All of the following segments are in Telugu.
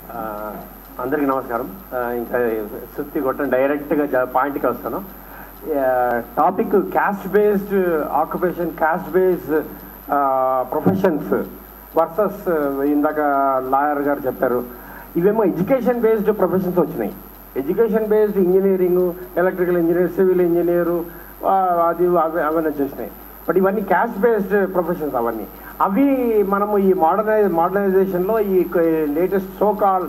ఆ, అందరికీ నమస్కారం ఆ, ఇంకా సుత్తి కొట్టం డైరెక్ట్గా జ- పాయింట్కి వస్తాను topic caste based occupation caste based professions versus ఇందాక లాయర్ గారు చెప్పారు ఇవేమో ఎడ్యుకేషన్ బేస్డ్ ప్రొఫెషన్స్ వచ్చినాయి education based engineering electrical engineer civil engineer అది అవి అవన్నీ వచ్చేసినాయి బట్ ఇవన్నీ క్యాస్ట్ బేస్డ్ ప్రొఫెషన్స్ అవన్నీ అవి మనము ఈ మోడర్నైజ్ మోడర్నైజేషన్లో ఈ latest so call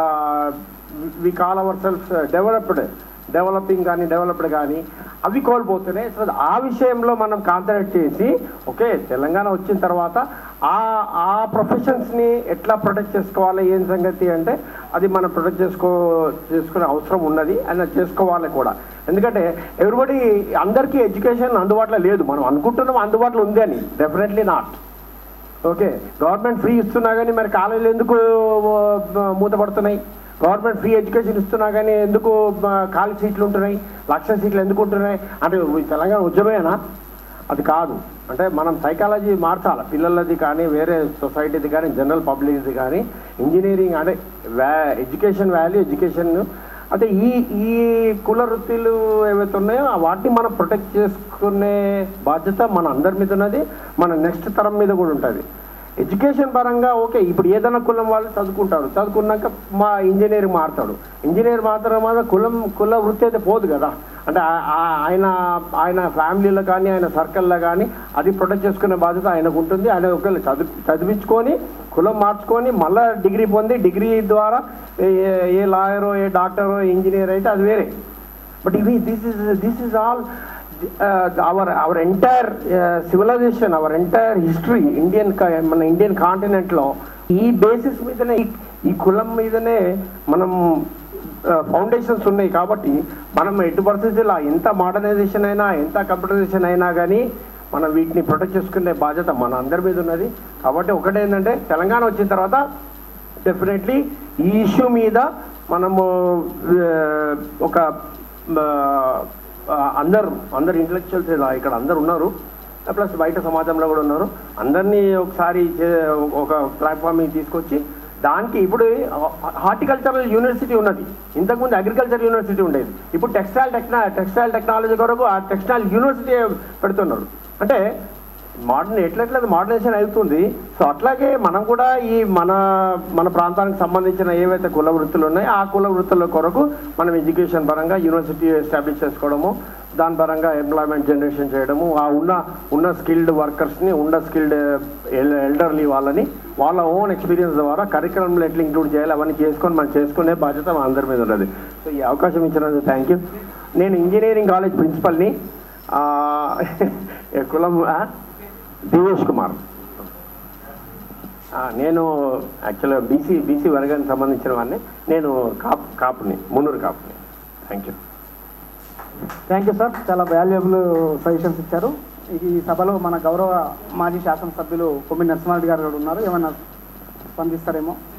we call our self developed developing కానీ డెవలప్డ్ కానీ అవి కోల్పోతున్నాయి సో ఆ విషయంలో మనం కాన్సన్ట్రేట్ చేసి ఓకే తెలంగాణ వచ్చిన తర్వాత ఆ ఆ ప్రొఫెషన్స్ని ఎట్లా ప్రొటెక్ట్ చేసుకోవాలి ఏం సంగతి అంటే అది మనం ప్రొటెక్ట్ చేసుకో చేసుకునే అవసరం ఉన్నది అని అది చేసుకోవాలి కూడా ఎందుకంటే ఎవ్రీబడి అందరికీ ఎడ్యుకేషన్ అందుబాటులో లేదు మనం అనుకుంటున్నాం అందుబాటులో ఉంది అని definitely not okay government free ఇస్తున్నా కానీ మరి కాలేజీలు ఎందుకు ఆ, మూతపడుతున్నాయి గవర్నమెంట్ ఫ్రీ ఎడ్యుకేషన్ ఇస్తున్నా కానీ ఎందుకు ఆ, ఖాళీ సీట్లు ఉంటున్నాయి లక్ష సీట్లు ఎందుకు ఉంటున్నాయి అంటే ఈ తెలంగాణ ఉద్యమేనా అది కాదు అంటే మనం సైకాలజీ మార్చాలి పిల్లలది కానీ వేరే సొసైటీది కానీ జనరల్ పబ్లిక్ది కానీ ఇంజనీరింగ్ అంటే వ్యా ఎడ్యుకేషన్ వాల్యూ ఎడ్యుకేషన్ అంటే ఈ ఈ కుల వృత్తులు ఏవైతే ఉన్నాయో ఆ వాటిని మనం ప్రొటెక్ట్ చేసుకునే బాధ్యత మన అందరి మీద ఉన్నది మన నెక్స్ట్ తరం మీద కూడా ఉంటుంది ఎడ్యుకేషన్ పరంగా ఓకే ఇప్పుడు ఏదైనా కులం వాళ్ళు చదువుకుంటారు చదువుకున్నాక మా ఇంజనీర్ మారుతాడు ఇంజనీర్ మాత్రం మాత్రం కులం కుల వృత్తి అయితే పోదు కదా అంటే ఆ- ఆ- ఆయన ఆయన ఫ్యామిలీలో కానీ ఆయన సర్కిల్లో కానీ అది ప్రొటెక్ట్ చేసుకునే బాధ్యత ఆయనకు ఉంటుంది ఆయన ఒకవేళ చదువు చదివించుకొని కులం మార్చుకొని మళ్ళీ డిగ్రీ పొంది డిగ్రీ ద్వారా ఏ- ఏ లాయరో ఏ డాక్టరో ఇంజనీర్ అయితే అది వేరే బట్ ఇవి this is this is all our our entire civilisation our entire history Indian మన ఇండియన్ కాంటినెంట్లో ఈ బేసిస్ మీదనే ఈ- ఈ కులం మీదనే మనం ఫౌండేషన్స్ ఉన్నాయి కాబట్టి మనం ఎటు పరిస్థితుల్లో ఎంత మోడర్నైజేషన్ అయినా ఎంత కంప్యూటరైజేషన్ అయినా కానీ మనం వీటిని ప్రొటెక్ట్ చేసుకునే బాధ్యత మన అందరి మీద ఉన్నది కాబట్టి ఒకటేంటంటే తెలంగాణ వచ్చిన తర్వాత డెఫినెట్లీ ఈ ఇష్యూ మీద మనము ఆ, ఒక ఆ, అందరు అందరు ఇంటలెక్చువల్స్ ఇక్కడ అందరు ఉన్నారు ప్లస్ బయట సమాజంలో కూడా ఉన్నారు అందరినీ ఒకసారి చే- ఒక ప్లాట్ఫామ్ మీద తీసుకొచ్చి దానికి ఇప్పుడు హార్టికల్చరల్ యూనివర్సిటీ ఉన్నది ఇంతకుముందు అగ్రికల్చర్ యూనివర్సిటీ ఉండేది ఇప్పుడు టెక్స్టైల్ టెక్నా టెక్స్టైల్ టెక్నాలజీ కొరకు ఆ టెక్స్టైల్ యూనివర్సిటీ పెడుతున్నారు అంటే మోడర్న్ ఎట్లెట్లా మోడర్నైజేషన్ అవుతుంది సో అట్లాగే మనం కూడా ఈ మన మన ప్రాంతానికి సంబంధించిన ఏవైతే కుల వృత్తులు ఉన్నాయో ఆ కుల వృత్తుల కొరకు మనం ఎడ్యుకేషన్ పరంగా యూనివర్సిటీ ఎస్టాబ్లిష్ చేసుకోవడము దాని పరంగా ఎంప్లాయ్మెంట్ జనరేషన్ చేయడము ఆ ఉన్న ఉన్న స్కిల్డ్ వర్కర్స్ని ఉన్న స్కిల్డ్ ఎల్డర్లీ వాళ్ళని వాళ్ళ ఓన్ ఎక్స్పీరియన్స్ ద్వారా కరికులంలో ఎట్లా ఇంక్లూడ్ చేయాలి అవన్నీ చేసుకొని మనం చేసుకునే బాధ్యత మా అందరి మీద ఉన్నది సో ఈ అవకాశం ఇచ్చినందుకు థ్యాంక్ యూ నేను ఇంజనీరింగ్ కాలేజ్ ప్రిన్సిపల్ని ఆ, కులం ఆ? దివేష్ కుమార్ ఆ, నేను యాక్చువల్గా బీసీ బీసీ వర్గానికి సంబంధించిన వాడిని నేను కాప్ కాపుని మున్నూరు కాపుని thank you thank you sir చాలా వాల్యుబుల్ సజెషన్స్ ఇచ్చారు ఈ సభలో మన గౌరవ మాజీ శాసనసభ్యులు కొమ్మిడి నరసింహారెడ్డి గారు కూడా ఉన్నారు ఏమన్నా స్పందిస్తారేమో